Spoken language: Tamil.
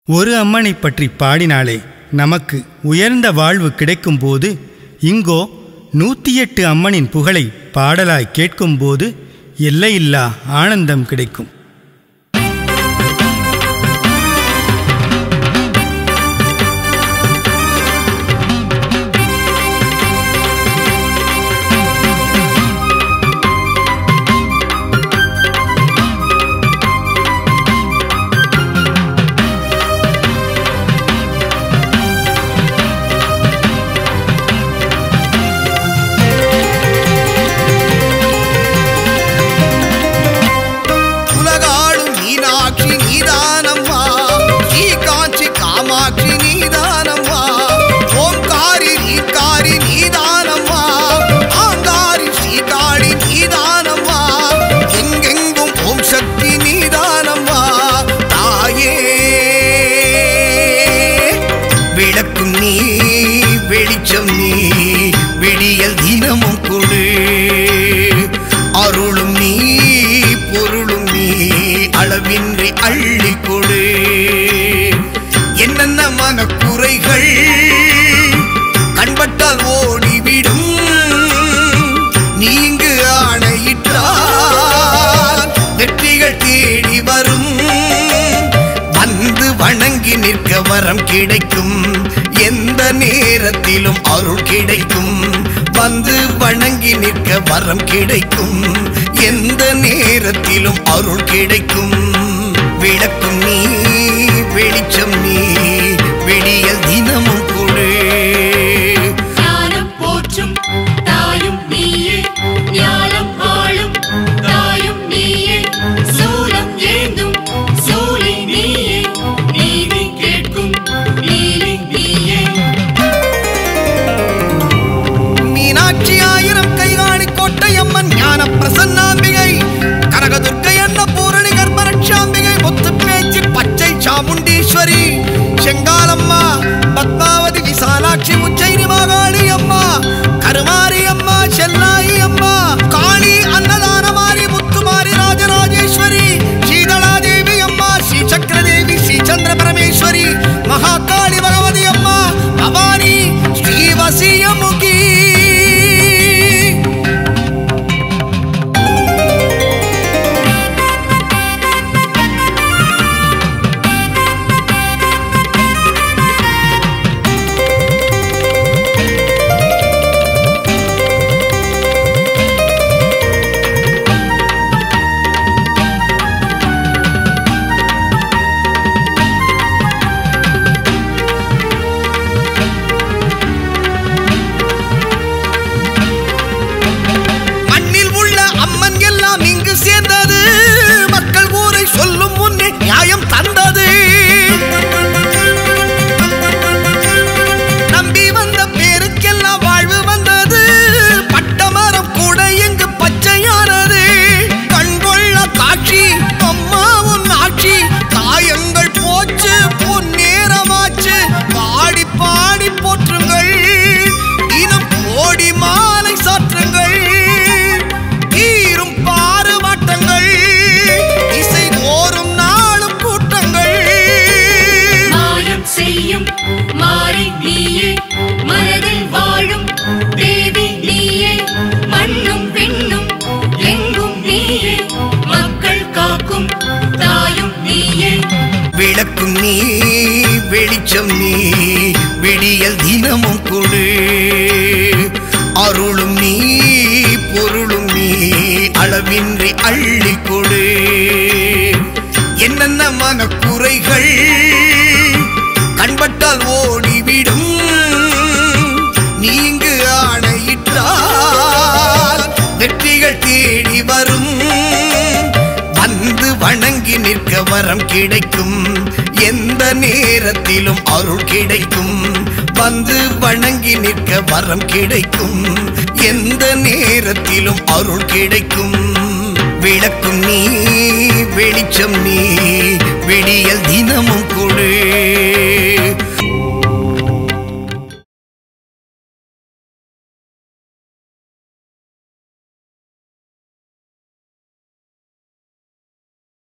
ஒரு அம்மனைப் பற்றி பாடினாலே நமக்கு உயர்ந்த வாழ்வு கிடைக்கும்போது இங்கோ நூற்றி எட்டு அம்மனின் புகழை பாடலாய் கேட்கும்போது எல்லையில்லா ஆனந்தம் கிடைக்கும் உலகாளும் மீனாட்சி நீதானம்மா ஸ்ரீ காஞ்சி காமாட்சி நீதானம்மா ஓம்காரி நீர்காரி நீதானம்மா ஆங்காரி ஸ்ரீகாளி நீதானம்மா எங்கெங்கும் ஓம் சக்தி நீதானம்மா தாயே விளக்கும் நீ வெளிச்சம் நீ விடியல் தினமும் கொடு அருளும் நீ பொருளும் நீ அளவின்றி அள்ளி கொடு என்னென்ன மனக்குறைகள் கண்பட்டால் ஓடிவிடும் நீங்கு ஆணையிட்டால் வெற்றிகள் தேடி வரும் வந்து வணங்கி நிற்க வரம் கிடைக்கும் எந்த நேரத்திலும் அருள் கிடைக்கும் வந்து வணங்கி நிற்க வரம் கிடைக்கும் எந்த நேரத்திலும் அருள் கிடைக்கும் விளக்கும் நீ வெளிச்சம் நீ விடியல் தினமும் கொடு ஞானம் போற்றும் தாயும் நீயே ஞானம் ஆளும் தாயும் நீயே சூலம் ஏந்தும் சூளி நீயே நீதி கேட்கும் நீலி நீயே மீனாட்சி ஆயிரம் கைகாணி கோட்டையம்மன் ஞான பிரசன்னாம்பிகை கனகதுர்க்கை அன்ன பூரணி கர்ப்பரட்சாம்பிகை முத்து பேச்சு பச்சை சாமுண்டீஸ்வரி செங்காலம்மா பத்மாவதி விசாலாட்சி உச்சைனி மாகாளி அம்மா கருமாரி அம்மா செல்லாயி அம்மா காளி அன்னதானமாரி முத்துமாரி ராஜராஜேஸ்வரி சீதளாதேவி அம்மா ஸ்ரீ சக்கரதேவி ஸ்ரீ சந்திர பரமேஸ்வரி மகாகாளி பகவதி அம்மா பவானி ஸ்ரீவசியமுகி மண்ணில் உள்ள அம்மன் எல்லாம் இங்கு சேர்ந்தது மக்கள் ஊரை சொல்லும் முன்னே நியாயம் தந்தது நம்பி வந்த பேருக்கெல்லாம் வாழ்வு வந்தது பட்டமரம் கூட எங்கு பச்சையானது கண்கொள்ள காட்சி அம்மாவும் ஆட்சி காயங்கள் போச்சு பொன்னேரமாச்சு பாடி பாடி போற்றுங்கள் தினம் கோடி மாலை சாற்றுங்கள் தீரும் பாறுபாட்டங்கள் இசை தோறும் நாளும் கூட்டங்கள் மாயம் செய்யும் மாறி நீயே மனதில் வாழும் தேவி நீயே மண்ணும் பெண்ணும் எங்கும் நீயே மக்கள் காக்கும் தாயும் நீயே விளக்கும் நீ வெளிச்சம் நீ விடியல் தினமும் கொடு அருளும் நீ பொருளும் நீ அளவின்றி அள்ளி கொடு என்னென்ன மனக்குறைகள் கண்பட்டால் ஓடிவிடும் நீங்கு ஆணையிட்டால் வெற்றிகள் தேடி வரும் வந்து வணங்கி நிற்க வரம் கிடைக்கும் எந்த நேரத்திலும் அருள் கிடைக்கும் வந்து வணங்கி நிற்க வரம் கிடைக்கும் எந்த நேரத்திலும் அருள் கிடைக்கும் விளக்கும் நீ வெளிச்சம் நீ விடியல் தினமும் கொடு